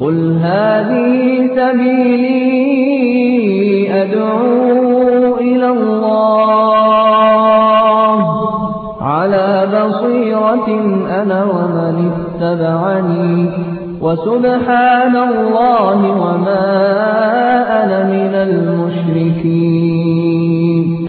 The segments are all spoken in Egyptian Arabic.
قل هذه سبيلي أدعو إلى الله على بصيرة أنا ومن اتبعني وسبحان الله وما أنا من المشركين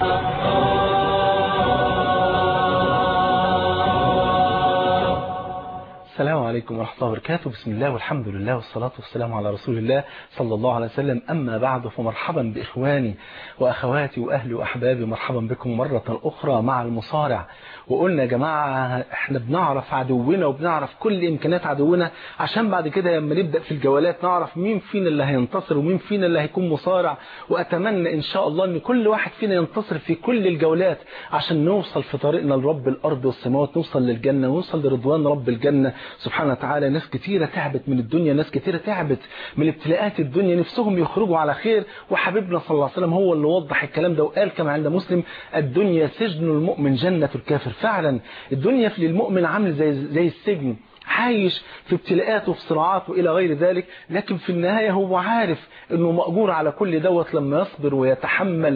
السلام عليكم ورحمة الله وبركاته بسم الله والحمد لله والصلاة والسلام على رسول الله صلى الله عليه وسلم أما بعد فمرحبا بإخواني وأخواتي وأهلي وأحبابي مرحبا بكم مرة أخرى مع المصارع وقلنا يا جماعة احنا بنعرف عدونا وبنعرف كل إمكانيات عدونا عشان بعد كده لما نبدأ في الجولات نعرف مين فينا اللي هينتصر ومين فينا اللي هيكون مصارع وأتمنى إن شاء الله أن كل واحد فينا ينتصر في كل الجولات عشان نوصل في طريقنا لرب الأرض والسماوات نوصل للجنة ونوصل لرضوان رب الجنة سبحانه وتعالى ناس كتيرة تعبت من الدنيا ناس كتيرة تعبت من ابتلاءات الدنيا نفسهم يخرجوا على خير وحبيبنا صلى الله عليه وسلم هو اللي وضح الكلام ده وقال كما عند مسلم الدنيا سجن المؤمن جنة الكافر فعلا الدنيا في للمؤمن عامل زي زي السجن عايش في ابتلاءات وفي صراعات وإلى غير ذلك لكن في النهاية هو عارف أنه مأجور على كل دوت لما يصبر ويتحمل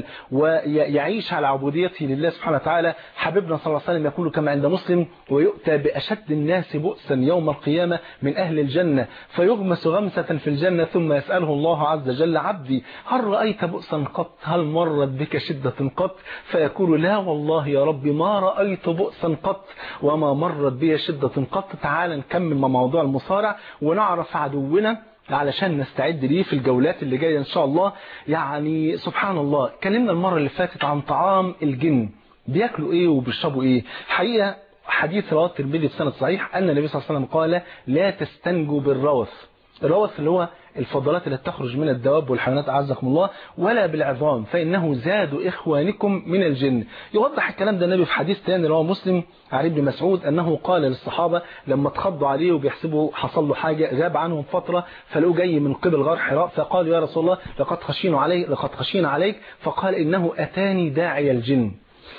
ويعيش على عبوديته لله سبحانه وتعالى حبيبنا صلى الله عليه وسلم يقول كما عند مسلم ويؤتى بأشد الناس بؤسا يوم القيامة من أهل الجنة فيغمس غمسة في الجنة ثم يسأله الله عز وجل عبدي هل رأيت بؤسا قط هل مرت بك شدة قط فيقول لا والله يا رب ما رأيت بؤسا قط وما مرت بي شدة قط تعالى نكمل مع موضوع المصارع ونعرف عدونا علشان نستعد ليه في الجولات اللي جاية ان شاء الله يعني سبحان الله كلمنا المرة اللي فاتت عن طعام الجن بياكلوا ايه وبيشربوا ايه حقيقة حديث رواه الترمذي بسند صحيح ان النبي صلى الله عليه وسلم قال لا تستنجوا بالروث الروث اللي هو الفضلات التي تخرج من الدواب والحيوانات أعزكم الله ولا بالعظام فإنه زاد إخوانكم من الجن يوضح الكلام ده النبي في حديث ثاني رواه مسلم عن ابن مسعود أنه قال للصحابة لما اتخضوا عليه وبيحسبوا حصل له حاجة غاب عنهم فترة فلقوا جاي من قبل غار حراء فقالوا يا رسول الله لقد خشينا عليك لقد خشينا عليك فقال إنه أتاني داعي الجن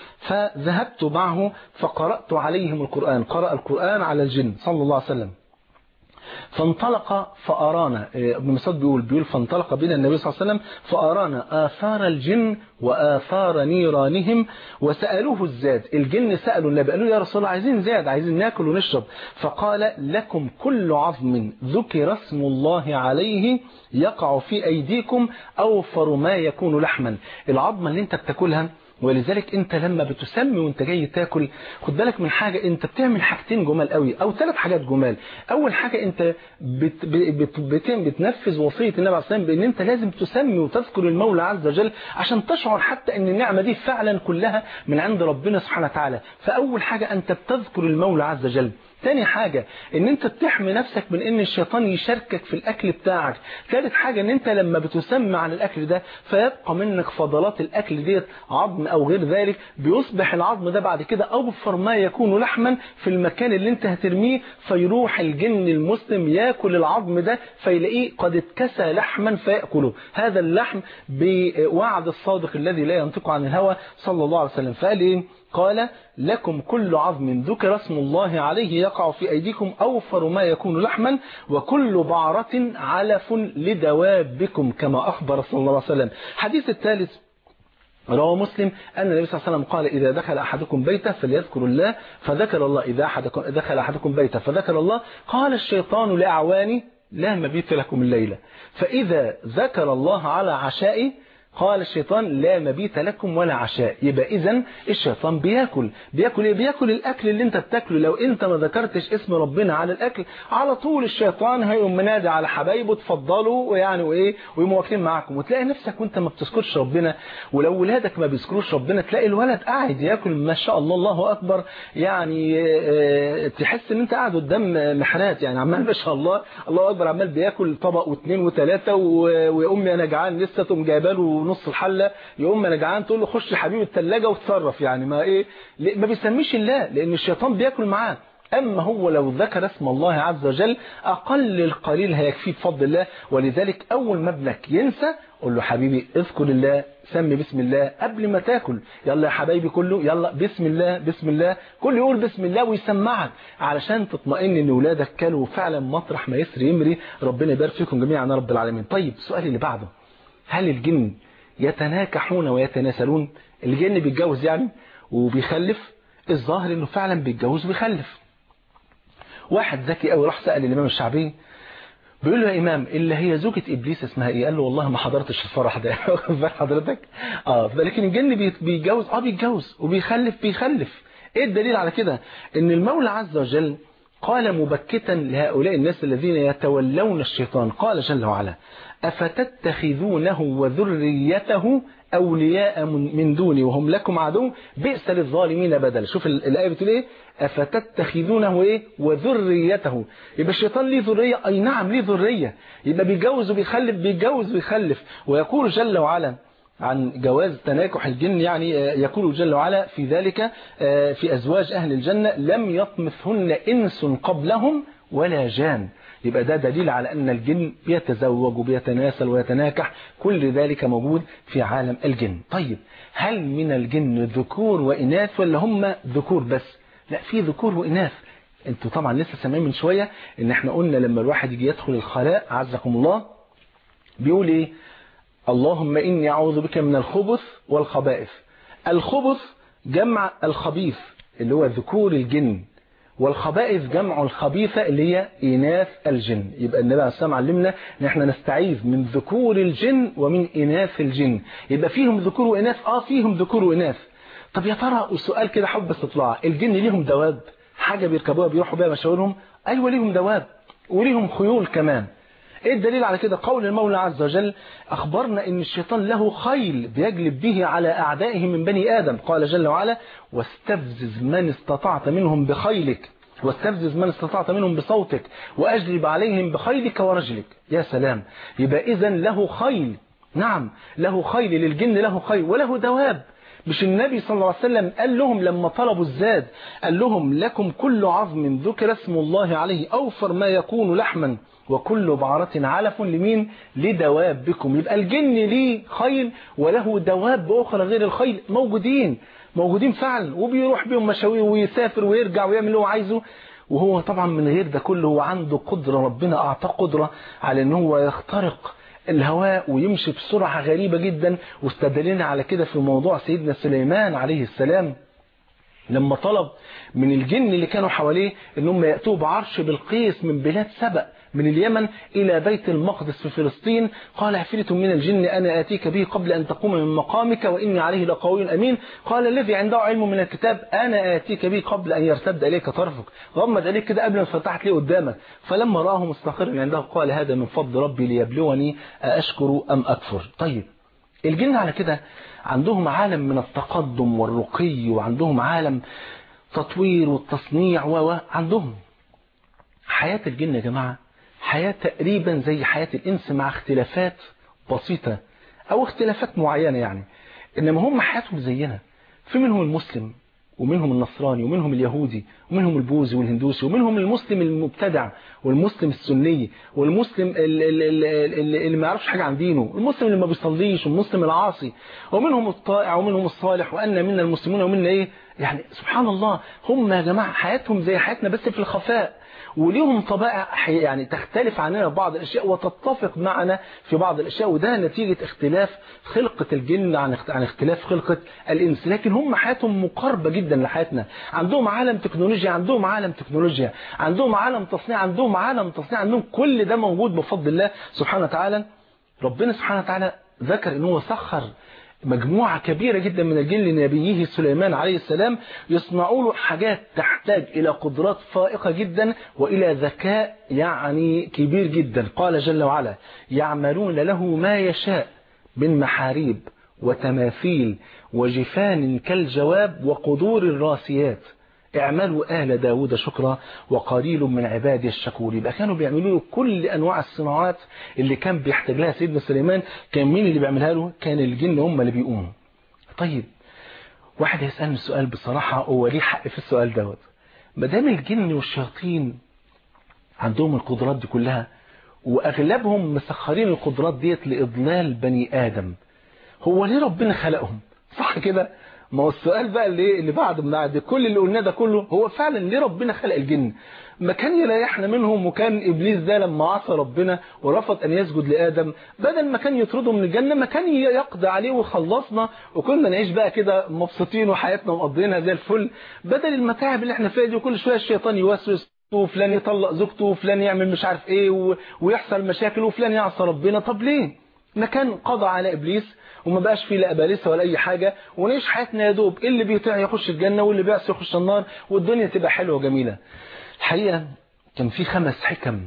فذهبت معه فقرأت عليهم القرآن قرأ القرآن على الجن صلى الله عليه وسلم فانطلق فأرانا ابن مسعود بيقول بيقول فانطلق بنا النبي صلى الله عليه وسلم فأرانا آثار الجن وآثار نيرانهم وسألوه الزاد الجن سألوا النبي قالوا يا رسول الله عايزين زاد عايزين ناكل ونشرب فقال لكم كل عظم ذكر اسم الله عليه يقع في أيديكم أوفر ما يكون لحما العظمة اللي انت بتاكلها ولذلك انت لما بتسمي وانت جاي تاكل خد بالك من حاجة انت بتعمل حاجتين جمال قوي او ثلاث حاجات جمال اول حاجة انت بت بت بت بتنفذ وصية النبي عليه الصلاة والسلام بان انت لازم تسمي وتذكر المولى عز وجل عشان تشعر حتى ان النعمة دي فعلا كلها من عند ربنا سبحانه وتعالى فاول حاجة انت بتذكر المولى عز وجل تاني حاجة ان انت تحمي نفسك من ان الشيطان يشاركك في الاكل بتاعك ثالث حاجة ان انت لما بتسمى عن الاكل ده فيبقى منك فضلات الاكل ديت عظم او غير ذلك بيصبح العظم ده بعد كده اوفر ما يكون لحما في المكان اللي انت هترميه فيروح الجن المسلم ياكل العظم ده فيلاقيه قد اتكسى لحما فيأكله هذا اللحم بوعد الصادق الذي لا ينطق عن الهوى صلى الله عليه وسلم فقال ايه قال لكم كل عظم ذكر اسم الله عليه يقع في أيديكم أوفر ما يكون لحما وكل بعرة علف لدوابكم كما أخبر صلى الله عليه وسلم حديث الثالث رواه مسلم أن النبي صلى الله عليه وسلم قال إذا دخل أحدكم بيته فليذكر الله فذكر الله إذا أحدكم دخل أحدكم بيته فذكر الله قال الشيطان لأعواني لا مبيت لكم الليلة فإذا ذكر الله على عشائه قال الشيطان لا مبيت لكم ولا عشاء يبقى اذا الشيطان بياكل بياكل ايه بياكل الاكل اللي انت بتاكله لو انت ما ذكرتش اسم ربنا على الاكل على طول الشيطان هيقوم منادي على حبايبه اتفضلوا ويعني وايه ويقوموا واكلين معاكم وتلاقي نفسك وانت ما بتذكرش ربنا ولو ولادك ما بيذكروش ربنا تلاقي الولد قاعد ياكل ما شاء الله الله اكبر يعني اه تحس ان انت قاعد قدام محرات يعني عمال ما شاء الله الله اكبر عمال بياكل طبق واثنين وثلاثه ويا امي انا جعان لسه تقوم جايبه له نص الحلة يقوم انا جعان تقول له خش حبيبي الثلاجة وتصرف يعني ما ايه ما بيسميش الله لان الشيطان بياكل معاه أما هو لو ذكر اسم الله عز وجل أقل القليل هيكفيه بفضل الله ولذلك أول ما ابنك ينسى قول له حبيبي اذكر الله سمي بسم الله قبل ما تاكل يلا يا حبايبي كله يلا بسم الله بسم الله كل يقول بسم الله ويسمعك علشان تطمئن ان ولادك كلوا فعلا مطرح ما يسري يمري ربنا يبارك فيكم جميعا يا رب العالمين طيب السؤال اللي بعده هل الجن يتناكحون ويتناسلون الجن بيتجوز يعني وبيخلف الظاهر انه فعلا بيتجوز وبيخلف واحد ذكي قوي راح سأل الإمام الشعبي بيقول له يا إمام اللي هي زوجة إبليس اسمها إيه قال له والله ما حضرتش الفرح ده فاهم حضرتك اه لكن الجن بيتجوز اه بيتجوز وبيخلف بيخلف ايه الدليل على كده ان المولى عز وجل قال مبكتا لهؤلاء الناس الذين يتولون الشيطان قال جل وعلا أفتتخذونه وذريته أولياء من دوني وهم لكم عدو بئس للظالمين بدل شوف الآية بتقول إيه أفتتخذونه إيه وذريته يبقى الشيطان ليه ذرية أي نعم ليه ذرية يبقى بيجوز وبيخلف بيجوز ويخلف ويقول جل وعلا عن جواز تناكح الجن يعني يقول جل وعلا في ذلك في أزواج أهل الجنة لم يطمثهن إنس قبلهم ولا جان يبقى ده دليل على أن الجن بيتزوج وبيتناسل ويتناكح كل ذلك موجود في عالم الجن طيب هل من الجن ذكور وإناث ولا هم ذكور بس لا في ذكور وإناث انتوا طبعا لسه سامعين من شوية ان احنا قلنا لما الواحد يجي يدخل الخلاء عزكم الله بيقول ايه اللهم إني أعوذ بك من الخبث والخبائث الخبث جمع الخبيث اللي هو ذكور الجن والخبائث جمع الخبيثة اللي هي إناث الجن يبقى النبي عليه السلام علمنا ان احنا نستعيذ من ذكور الجن ومن إناث الجن يبقى فيهم ذكور وإناث اه فيهم ذكور وإناث طب يا ترى السؤال كده حب استطلاع الجن ليهم دواب حاجة بيركبوها بيروحوا بيها مشاورهم ايوه ليهم دواب وليهم خيول كمان ايه الدليل على كده قول المولى عز وجل اخبرنا ان الشيطان له خيل بيجلب به على اعدائه من بني ادم قال جل وعلا واستفزز من استطعت منهم بخيلك واستفزز من استطعت منهم بصوتك واجلب عليهم بخيلك ورجلك يا سلام يبقى اذا له خيل نعم له خيل للجن له خيل وله دواب مش النبي صلى الله عليه وسلم قال لهم لما طلبوا الزاد قال لهم لكم كل عظم ذكر اسم الله عليه أوفر ما يكون لحما وكل بعرة علف لمين لدوابكم يبقى الجن ليه خيل وله دواب أخرى غير الخيل موجودين موجودين فعلا وبيروح بيهم مشاوير ويسافر ويرجع ويعمل اللي هو عايزه وهو طبعا من غير ده كله هو عنده قدرة ربنا أعطاه قدرة على ان هو يخترق الهواء ويمشي بسرعة غريبة جدا واستدلنا على كده في موضوع سيدنا سليمان عليه السلام لما طلب من الجن اللي كانوا حواليه انهم يأتوا بعرش بالقيس من بلاد سبأ من اليمن إلى بيت المقدس في فلسطين قال عفريت من الجن أنا آتيك به قبل أن تقوم من مقامك وإني عليه لقوي أمين قال الذي عنده علم من الكتاب أنا آتيك به قبل أن يرتد إليك طرفك غمض عليك كده قبل ما فتحت لي قدامك فلما راه مستقر عنده قال هذا من فضل ربي ليبلوني أشكر أم أكفر طيب الجن على كده عندهم عالم من التقدم والرقي وعندهم عالم تطوير والتصنيع وعندهم حياة الجن يا جماعة حياة تقريبا زي حياة الإنس مع اختلافات بسيطة أو اختلافات معينة يعني إنما هم حياتهم زينا في منهم المسلم ومنهم النصراني ومنهم اليهودي ومنهم البوذي والهندوسي ومنهم المسلم المبتدع والمسلم السني والمسلم اللي, اللي, اللي ما يعرفش حاجة عن دينه المسلم اللي ما بيصليش والمسلم العاصي ومنهم الطائع ومنهم الصالح وأن منا المسلمون ومنا إيه يعني سبحان الله هم يا جماعة حياتهم زي حياتنا بس في الخفاء وليهم طبائع يعني تختلف عننا في بعض الأشياء وتتفق معنا في بعض الأشياء وده نتيجة اختلاف خلقة الجن عن عن اختلاف خلقة الإنس لكن هم حياتهم مقاربة جدا لحياتنا عندهم عالم تكنولوجيا عندهم عالم تكنولوجيا عندهم عالم تصنيع عندهم عالم تصنيع عندهم كل ده موجود بفضل الله سبحانه وتعالى ربنا سبحانه وتعالى ذكر ان هو سخر مجموعة كبيرة جدا من الجن لنبيه سليمان عليه السلام يصنعوا له حاجات تحتاج إلى قدرات فائقة جدا وإلى ذكاء يعني كبير جدا قال جل وعلا يعملون له ما يشاء من محاريب وتماثيل وجفان كالجواب وقدور الراسيات اعملوا آل داود شكرا وقليل من عبادي الشكور يبقى كانوا بيعملوا له كل أنواع الصناعات اللي كان بيحتاج لها سيدنا سليمان كان مين اللي بيعملها له كان الجن هم اللي بيقوموا طيب واحد هيسألني السؤال بصراحة هو ليه حق في السؤال دوت ما دام الجن والشياطين عندهم القدرات دي كلها واغلبهم مسخرين القدرات ديت لاضلال بني ادم هو ليه ربنا خلقهم صح كده ما هو السؤال بقى اللي اللي بعد ما بعد كل اللي قلناه ده كله هو فعلا ليه ربنا خلق الجن ما كان يريحنا منهم وكان ابليس ده لما عصى ربنا ورفض ان يسجد لادم بدل ما كان يطرده من الجنه ما كان يقضي عليه ويخلصنا وكنا نعيش بقى كده مبسوطين وحياتنا مقضيينها زي الفل بدل المتاعب اللي احنا فيها دي وكل شويه الشيطان يوسوس وفلان يطلق زوجته وفلان يعمل مش عارف ايه و... ويحصل مشاكل وفلان يعصى ربنا طب ليه ما كان قضى على ابليس وما بقاش فيه لا ابالسه ولا اي حاجه ونعيش حياتنا يا دوب اللي بيطيع يخش الجنه واللي بيعصي يخش النار والدنيا تبقى حلوه وجميله الحقيقه كان في خمس حكم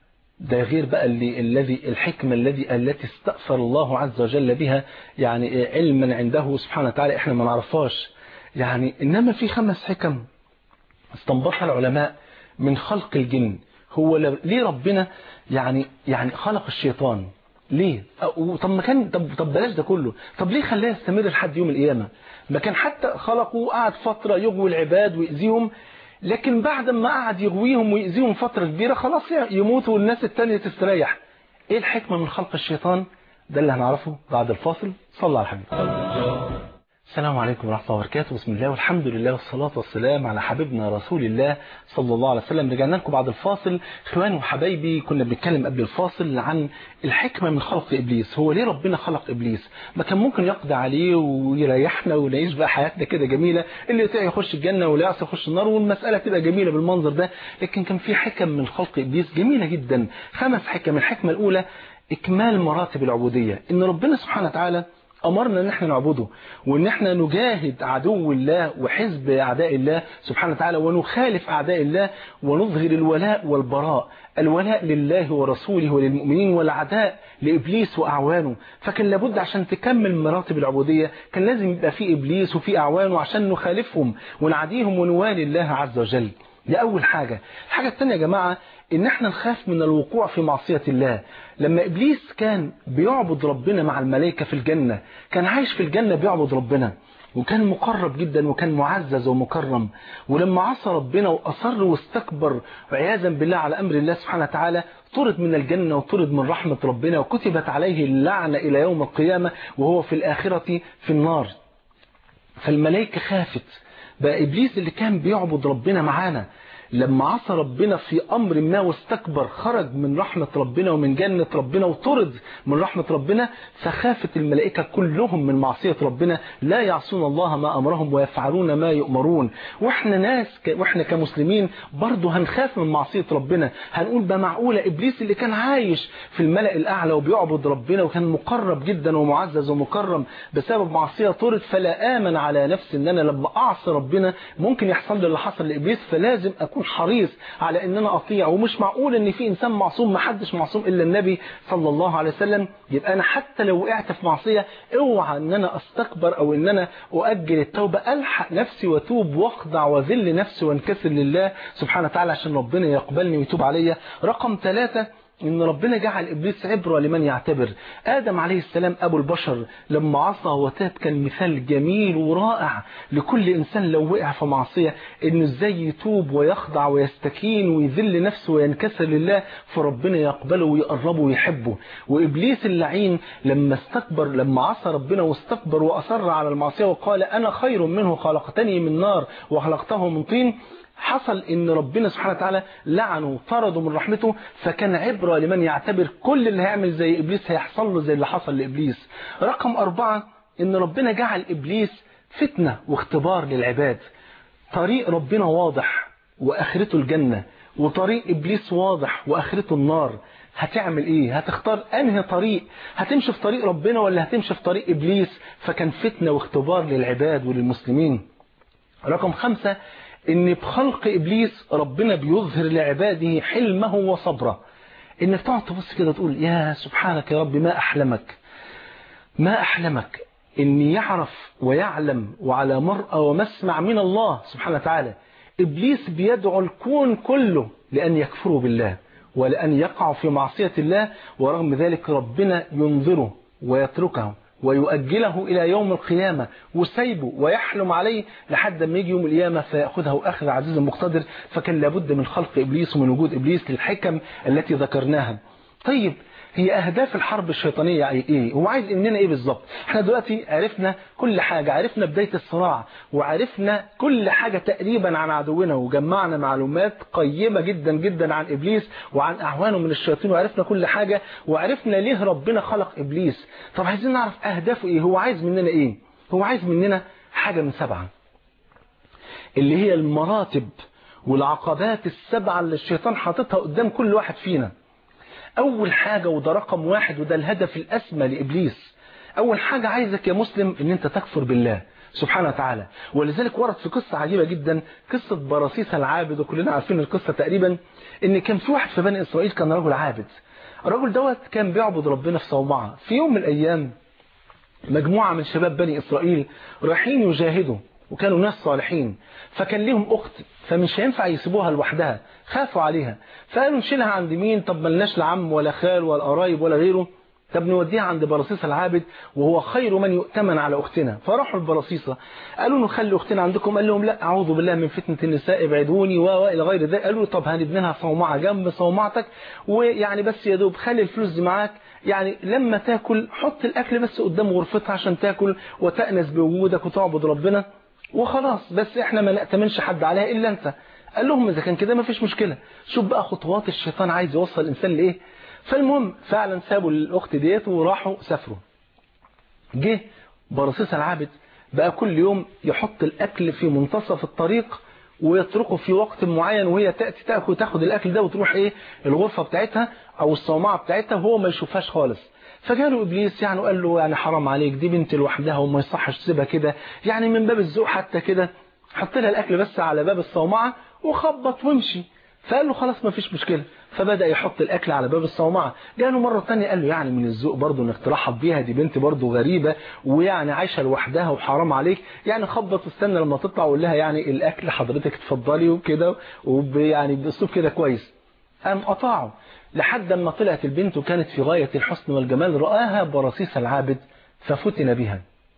ده غير بقى اللي الذي الحكمه الذي التي استأثر الله عز وجل بها يعني علما عنده سبحانه وتعالى احنا ما نعرفهاش يعني انما في خمس حكم استنبطها العلماء من خلق الجن هو ليه ربنا يعني يعني خلق الشيطان ليه طب ما كان طب طب بلاش ده كله طب ليه خلاه يستمر لحد يوم القيامه ما كان حتى خلقه قعد فتره يغوي العباد ويأذيهم لكن بعد ما قعد يغويهم ويأذيهم فتره كبيره خلاص يموتوا والناس التانية تستريح ايه الحكمه من خلق الشيطان ده اللي هنعرفه بعد الفاصل صلى على الحبيب السلام عليكم ورحمة الله وبركاته بسم الله والحمد لله والصلاة والسلام على حبيبنا رسول الله صلى الله عليه وسلم رجعنا لكم بعد الفاصل اخواني وحبايبي كنا بنتكلم قبل الفاصل عن الحكمة من خلق إبليس هو ليه ربنا خلق إبليس ما كان ممكن يقضي عليه ويريحنا ونعيش بقى حياتنا كده جميلة اللي يطيع يخش الجنة واللي يعصي يخش النار والمسألة تبقى جميلة بالمنظر ده لكن كان في حكم من خلق إبليس جميلة جدا خمس حكم الحكمة الأولى إكمال مراتب العبودية إن ربنا سبحانه وتعالى أمرنا أن احنا نعبده وأن احنا نجاهد عدو الله وحزب أعداء الله سبحانه وتعالى ونخالف أعداء الله ونظهر الولاء والبراء الولاء لله ورسوله وللمؤمنين والعداء لإبليس وأعوانه فكان لابد عشان تكمل مراتب العبودية كان لازم يبقى في إبليس وفي أعوانه عشان نخالفهم ونعديهم ونوالي الله عز وجل دي أول حاجة الحاجة الثانية يا جماعة ان احنا نخاف من الوقوع في معصية الله لما ابليس كان بيعبد ربنا مع الملائكة في الجنة كان عايش في الجنة بيعبد ربنا وكان مقرب جدا وكان معزز ومكرم ولما عصى ربنا وأصر واستكبر وعياذا بالله على أمر الله سبحانه وتعالى طرد من الجنة وطرد من رحمة ربنا وكتبت عليه اللعنة إلى يوم القيامة وهو في الآخرة في النار فالملائكة خافت بقى إبليس اللي كان بيعبد ربنا معانا لما عصى ربنا في أمر ما واستكبر خرج من رحمة ربنا ومن جنة ربنا وطرد من رحمة ربنا فخافت الملائكة كلهم من معصية ربنا لا يعصون الله ما أمرهم ويفعلون ما يؤمرون وإحنا ناس ك... وإحنا كمسلمين برضه هنخاف من معصية ربنا هنقول ده معقولة إبليس اللي كان عايش في الملأ الأعلى وبيعبد ربنا وكان مقرب جدا ومعزز ومكرم بسبب معصية طرد فلا آمن على نفسي إن أنا لما أعصي ربنا ممكن يحصل لي اللي حصل لإبليس فلازم أكون اكون حريص على ان انا اطيع ومش معقول ان في انسان معصوم ما حدش معصوم الا النبي صلى الله عليه وسلم يبقى انا حتى لو وقعت في معصيه اوعى ان انا استكبر او ان انا اؤجل التوبه الحق نفسي واتوب واخضع واذل نفسي وانكسر لله سبحانه وتعالى عشان ربنا يقبلني ويتوب عليا رقم ثلاثة ان ربنا جعل ابليس عبره لمن يعتبر ادم عليه السلام ابو البشر لما عصى وتاب كان مثال جميل ورائع لكل انسان لو وقع في معصيه انه ازاي يتوب ويخضع ويستكين ويذل نفسه وينكسر لله فربنا يقبله ويقربه ويحبه وابليس اللعين لما استكبر لما عصى ربنا واستكبر واصر على المعصيه وقال انا خير منه خلقتني من نار وخلقته من طين حصل ان ربنا سبحانه وتعالى لعنه وطرده من رحمته فكان عبرة لمن يعتبر كل اللي هيعمل زي ابليس هيحصل له زي اللي حصل لابليس رقم اربعة ان ربنا جعل ابليس فتنة واختبار للعباد طريق ربنا واضح واخرته الجنة وطريق ابليس واضح واخرته النار هتعمل ايه هتختار انهي طريق هتمشي في طريق ربنا ولا هتمشي في طريق ابليس فكان فتنة واختبار للعباد وللمسلمين رقم خمسة ان بخلق ابليس ربنا بيظهر لعباده حلمه وصبره انك تقعد تبص كده تقول يا سبحانك يا رب ما احلمك ما احلمك ان يعرف ويعلم وعلى مرأى ومسمع من الله سبحانه وتعالى ابليس بيدعو الكون كله لان يكفروا بالله ولان يقعوا في معصية الله ورغم ذلك ربنا ينظره ويتركه ويؤجله إلى يوم القيامة وسيبه ويحلم عليه لحد ما يجي يوم القيامة فيأخذه أخذ عزيز مقتدر فكان لابد من خلق إبليس ومن وجود إبليس للحكم التي ذكرناها طيب هي أهداف الحرب الشيطانية إيه هو عايز مننا إيه بالظبط احنا دلوقتي عرفنا كل حاجة عرفنا بداية الصراع وعرفنا كل حاجة تقريبا عن عدونا وجمعنا معلومات قيمة جدا جدا عن إبليس وعن أعوانه من الشياطين وعرفنا كل حاجة وعرفنا ليه ربنا خلق إبليس طب عايزين نعرف أهدافه إيه هو عايز مننا إيه هو عايز مننا حاجة من سبعة اللي هي المراتب والعقبات السبعة اللي الشيطان حاططها قدام كل واحد فينا أول حاجة وده رقم واحد وده الهدف الأسمى لإبليس أول حاجة عايزك يا مسلم أن أنت تكفر بالله سبحانه وتعالى ولذلك ورد في قصة عجيبة جدا قصة براسيس العابد وكلنا عارفين القصة تقريبا ان كان في واحد في بني إسرائيل كان رجل عابد الرجل دوت كان بيعبد ربنا في صومعة في يوم من الأيام مجموعة من شباب بني إسرائيل رايحين يجاهدوا وكانوا ناس صالحين فكان ليهم أخت فمش هينفع يسيبوها لوحدها خافوا عليها فقالوا نشيلها عند مين طب ملناش لعم ولا خال ولا قرايب ولا غيره طب نوديها عند برصيصة العابد وهو خير من يؤتمن على أختنا فراحوا البرصيصة قالوا له خلي أختنا عندكم قال لهم لا أعوذ بالله من فتنة النساء ابعدوني وإلى غير ذلك قالوا له طب هنبني لها صومعة جنب صومعتك ويعني بس يا دوب خلي الفلوس دي معاك يعني لما تاكل حط الأكل بس قدام غرفتها عشان تاكل وتأنس بوجودك وتعبد ربنا وخلاص بس احنا ما نأتمنش حد عليها إلا أنت قال لهم إذا كان كده ما فيش مشكلة شوف بقى خطوات الشيطان عايز يوصل الإنسان لإيه فالمهم فعلا سابوا الأخت ديت وراحوا سافروا جه برصيص العابد بقى كل يوم يحط الأكل في منتصف الطريق ويتركه في وقت معين وهي تأتي تأكل تاخد الأكل ده وتروح إيه الغرفة بتاعتها أو الصومعة بتاعتها وهو ما يشوفهاش خالص فجاله إبليس يعني وقال له يعني حرام عليك دي بنت لوحدها وما يصحش تسيبها كده يعني من باب الذوق حتى كده حط لها الأكل بس على باب الصومعة وخبط وامشي فقال له خلاص ما فيش مشكلة فبدأ يحط الأكل على باب الصومعة جاله مرة تانية قال له يعني من الذوق برضه انك ترحب بيها دي بنت برضه غريبة ويعني عايشة لوحدها وحرام عليك يعني خبط واستنى لما تطلع وقول لها يعني الأكل حضرتك اتفضلي وكده ويعني بأسلوب كده كويس قام قطعه لحد ما طلعت البنت وكانت في غاية الحسن والجمال رآها برصيص العابد ففتن بها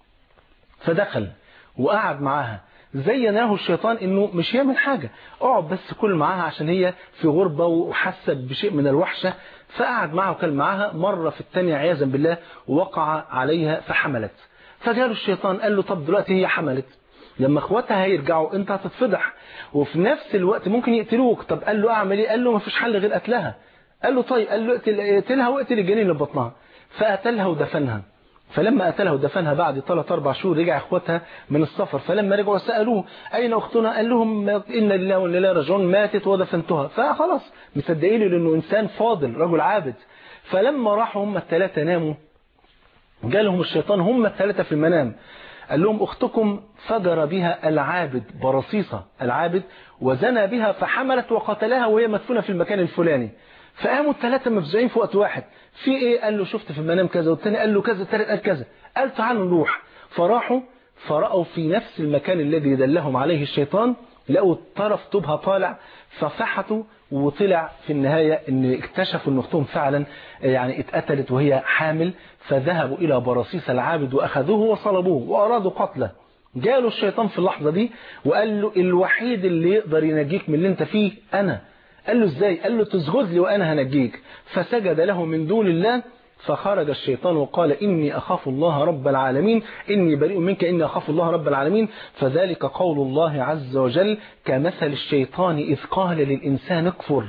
فدخل وقعد معاها زيناه الشيطان انه مش يعمل حاجة اقعد بس كل معاها عشان هي في غربة وحست بشيء من الوحشة فقعد معها وكل معاها مرة في الثانية عياذا بالله وقع عليها فحملت فجاله الشيطان قال له طب دلوقتي هي حملت لما اخواتها هيرجعوا انت هتتفضح وفي نفس الوقت ممكن يقتلوك طب قال له اعمل ايه قال له ما فيش حل غير قتلها قال له طيب قال له اقتل اقتلها واقتل الجنين اللي بطنها فقتلها ودفنها فلما قتلها ودفنها بعد ثلاث اربع شهور رجع اخواتها من السفر فلما رجعوا سالوه اين اختنا قال لهم ان لله وانا اليه راجعون ماتت ودفنتها فخلاص مصدقين له لانه انسان فاضل رجل عابد فلما راحوا هم الثلاثه ناموا جالهم الشيطان هم الثلاثه في المنام قال لهم اختكم فجر بها العابد برصيصة العابد وزنى بها فحملت وقتلها وهي مدفونة في المكان الفلاني فقاموا الثلاثة مفزوعين في وقت واحد في ايه قال له شفت في المنام كذا والثاني قال له كذا الثالث قال كذا قال تعالوا نروح فراحوا فرأوا في نفس المكان الذي دلهم عليه الشيطان لقوا طرف طوبها طالع ففحتوا وطلع في النهاية ان اكتشفوا ان اختهم فعلا يعني اتقتلت وهي حامل فذهبوا الى برصيص العابد واخذوه وصلبوه وارادوا قتله جاله الشيطان في اللحظة دي وقال له الوحيد اللي يقدر ينجيك من اللي انت فيه انا قال له ازاي قال له تسجد لي وانا هنجيك فسجد له من دون الله فخرج الشيطان وقال إني أخاف الله رب العالمين إني بريء منك إني أخاف الله رب العالمين فذلك قول الله عز وجل كمثل الشيطان إذ قال للإنسان اكفر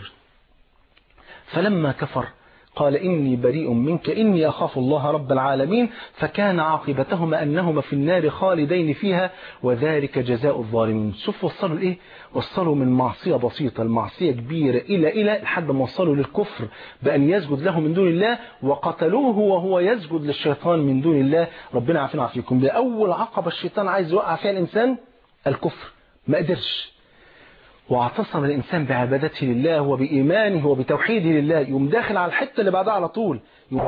فلما كفر قال إني بريء منك إني أخاف الله رب العالمين فكان عاقبتهما أنهما في النار خالدين فيها وذلك جزاء الظالمين شوف وصلوا لإيه وصلوا من معصية بسيطة المعصية كبيرة إلى إلى لحد ما وصلوا للكفر بأن يسجد له من دون الله وقتلوه وهو يسجد للشيطان من دون الله ربنا عافينا وعافيكم ده أول عقبة الشيطان عايز يوقع فيها الإنسان الكفر ما قدرش واعتصم الإنسان بعبادته لله وبإيمانه وبتوحيده لله يوم داخل على الحتة اللي بعدها على طول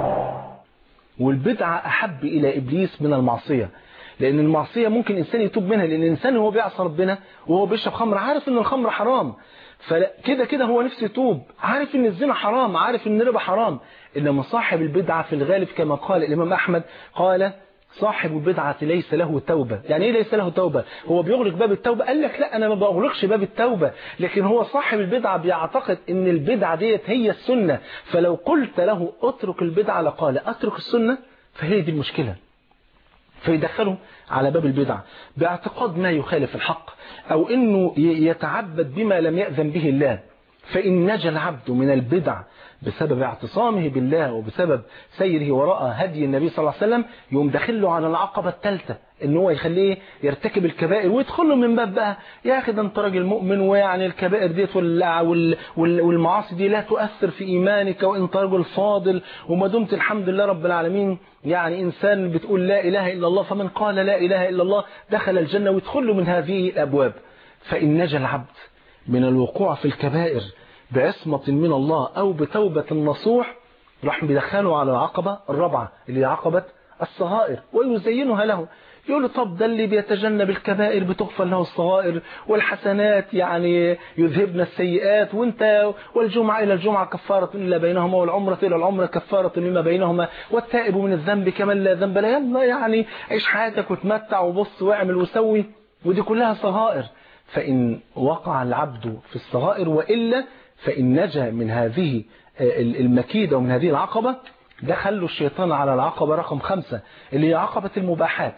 والبدعة أحب إلى إبليس من المعصية لأن المعصية ممكن إنسان يتوب منها لأن الإنسان هو بيعصى ربنا وهو بيشرب خمر عارف إن الخمر حرام فكده كده هو نفسه يتوب عارف إن الزنا حرام عارف إن الربا حرام إنما صاحب البدعة في الغالب كما قال الإمام أحمد قال صاحب البدعة ليس له توبة يعني ايه ليس له توبة هو بيغلق باب التوبة قال لك لا انا ما بغلقش باب التوبة لكن هو صاحب البدعة بيعتقد ان البدعة ديت هي السنة فلو قلت له اترك البدعة لقال اترك السنة فهي دي المشكلة فيدخله على باب البدع باعتقاد ما يخالف الحق او انه يتعبد بما لم يأذن به الله فإن نجا العبد من البدع بسبب اعتصامه بالله وبسبب سيره وراء هدي النبي صلى الله عليه وسلم يقوم داخله على العقبة الثالثة ان هو يخليه يرتكب الكبائر ويدخله من باب بقى يا اخي ده انت راجل مؤمن ويعني الكبائر ديت والمعاصي دي لا تؤثر في ايمانك وانت رجل فاضل وما دمت الحمد لله رب العالمين يعني انسان بتقول لا اله الا الله فمن قال لا اله الا الله دخل الجنه ويدخله من هذه الابواب فان نجا العبد من الوقوع في الكبائر بعصمة من الله أو بتوبة نصوح راح بيدخله على العقبة الرابعة اللي هي عقبة الصغائر ويزينها له يقول له طب ده اللي بيتجنب الكبائر بتغفر له الصغائر والحسنات يعني يذهبن السيئات وانت والجمعة إلى الجمعة كفارة إلا بينهما والعمرة إلى العمرة كفارة لما بينهما والتائب من الذنب كمن لا ذنب لا يلا يعني عيش حياتك وتمتع وبص واعمل وسوي ودي كلها صغائر فإن وقع العبد في الصغائر وإلا فإن نجا من هذه المكيدة ومن هذه العقبة دخلوا الشيطان على العقبة رقم خمسة اللي هي عقبة المباحات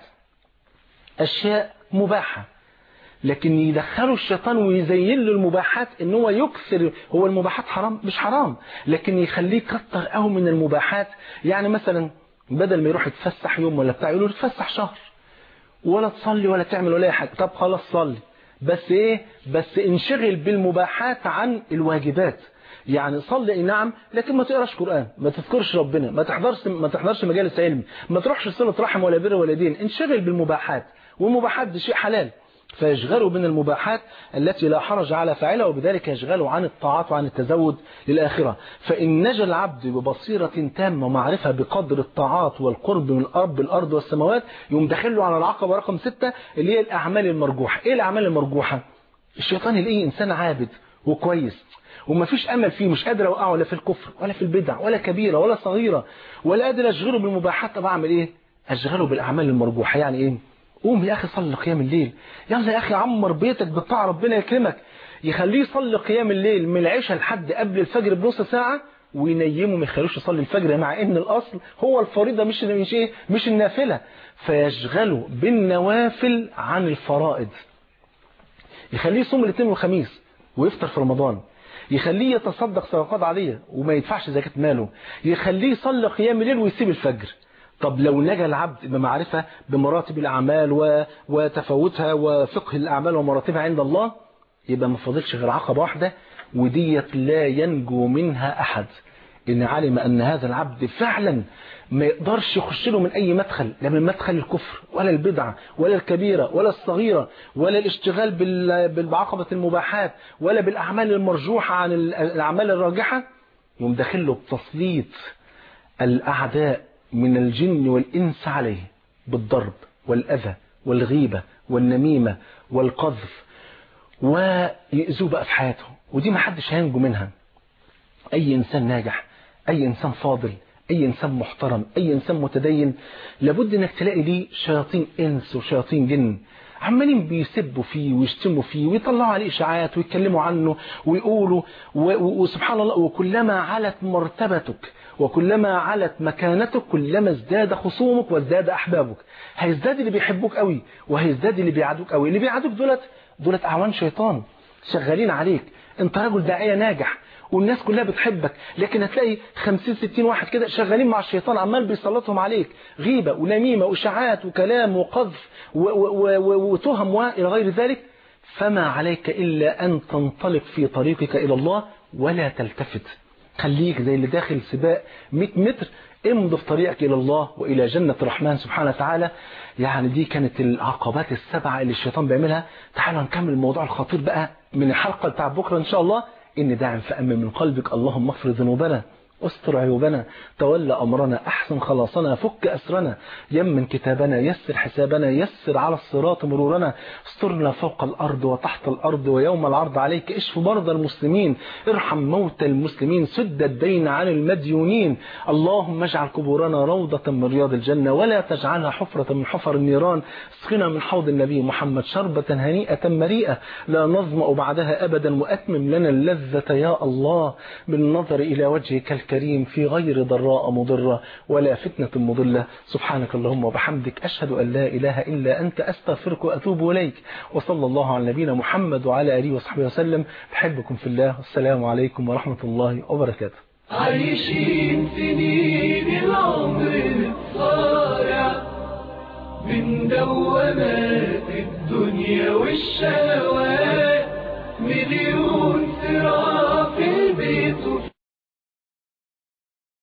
أشياء مباحة لكن يدخلوا الشيطان ويزين له المباحات ان هو يكثر هو المباحات حرام مش حرام لكن يخليه يكتر قوي من المباحات يعني مثلا بدل ما يروح يتفسح يوم ولا بتاع يقول له تفسح شهر ولا تصلي ولا تعمل ولا اي حاجه طب خلاص صلي بس ايه بس انشغل بالمباحات عن الواجبات يعني صلي نعم لكن ما تقراش قران ما تذكرش ربنا ما تحضرش ما تحضرش مجالس علم ما تروحش صله رحم ولا بر ولا دين انشغل بالمباحات والمباحات دي شيء حلال فيشغلوا من المباحات التي لا حرج على فاعلها وبذلك يشغلوا عن الطاعات وعن التزود للآخرة فإن نجا العبد ببصيرة تامة ومعرفة بقدر الطاعات والقرب من الأرض الأرض والسماوات يوم داخله على العقبة رقم ستة اللي هي الأعمال المرجوحة إيه الأعمال المرجوحة الشيطان يلاقيه إنسان عابد وكويس وما فيش امل فيه مش قادر اوقعه ولا في الكفر ولا في البدع ولا كبيره ولا صغيره ولا قادر اشغله بالمباحات طب اعمل ايه اشغله بالاعمال المرجوحه يعني ايه قوم يا اخي صلي قيام الليل يلا يا اخي عمر بيتك بطاعه ربنا يكرمك يخليه يصلي قيام الليل من العشاء لحد قبل الفجر بنص ساعه وينيمه ما يخلوش يصلي الفجر مع ان الاصل هو الفريضه مش مش ايه مش النافله فيشغله بالنوافل عن الفرائض يخليه يصوم الاثنين والخميس ويفطر في رمضان يخليه يتصدق صدقات عاديه وما يدفعش زكاه ماله يخليه يصلي قيام الليل ويسيب الفجر طب لو نجا العبد بمعرفة بمراتب الأعمال و... وتفاوتها وفقه الأعمال ومراتبها عند الله يبقى ما فاضلش غير عقبة واحدة وديت لا ينجو منها أحد إن علم أن هذا العبد فعلا ما يقدرش يخش له من أي مدخل لا من مدخل الكفر ولا البدعة ولا الكبيرة ولا الصغيرة ولا الاشتغال بال... بعقبة المباحات ولا بالأعمال المرجوحة عن الأعمال الراجحة يوم داخل له بتسليط الأعداء من الجن والإنس عليه بالضرب والأذى والغيبة والنميمة والقذف ويأذوه بقى في حياته ودي ما حدش هينجو منها أي إنسان ناجح أي إنسان فاضل أي إنسان محترم أي إنسان متدين لابد إنك تلاقي ليه شياطين إنس وشياطين جن عمالين بيسبوا فيه ويشتموا فيه ويطلعوا عليه إشاعات ويتكلموا عنه ويقولوا وسبحان الله وكلما علت مرتبتك وكلما علت مكانتك كلما ازداد خصومك وازداد أحبابك هيزداد اللي بيحبوك قوي وهيزداد اللي بيعادوك قوي اللي بيعادوك دولت دولت أعوان شيطان شغالين عليك انت راجل داعية ناجح والناس كلها بتحبك لكن هتلاقي 50 60 واحد كده شغالين مع الشيطان عمال بيسلطهم عليك غيبة ونميمة وإشاعات وكلام وقذف وتهم وإلى غير ذلك فما عليك إلا أن تنطلق في طريقك إلى الله ولا تلتفت خليك زي اللي داخل سباق 100 متر امضي في طريقك إلى الله وإلى جنة الرحمن سبحانه وتعالى يعني دي كانت العقبات السبعة اللي الشيطان بيعملها تعالوا نكمل الموضوع الخطير بقى من الحلقة بتاع بكرة إن شاء الله إن داعم فأمن من قلبك اللهم اغفر ذنوبنا استر عيوبنا تولى أمرنا أحسن خلاصنا فك أسرنا يمن كتابنا يسر حسابنا يسر على الصراط مرورنا استرنا فوق الأرض وتحت الأرض ويوم العرض عليك اشف مرضى المسلمين ارحم موتى المسلمين سد الدين عن المديونين اللهم اجعل قبورنا روضة من رياض الجنة ولا تجعلها حفرة من حفر النيران اسقنا من حوض النبي محمد شربة هنيئة مريئة لا نظمأ بعدها أبدا وأتمم لنا اللذة يا الله بالنظر إلى وجهك الكريم في غير ضراء مضرة ولا فتنة مضلة سبحانك اللهم وبحمدك أشهد أن لا إله إلا أنت أستغفرك وأتوب إليك وصلى الله على نبينا محمد وعلى آله وصحبه وسلم بحبكم في الله والسلام عليكم ورحمة الله وبركاته عايشين سنين العمر الصارع من دوامات الدنيا والشهوات مليون صراع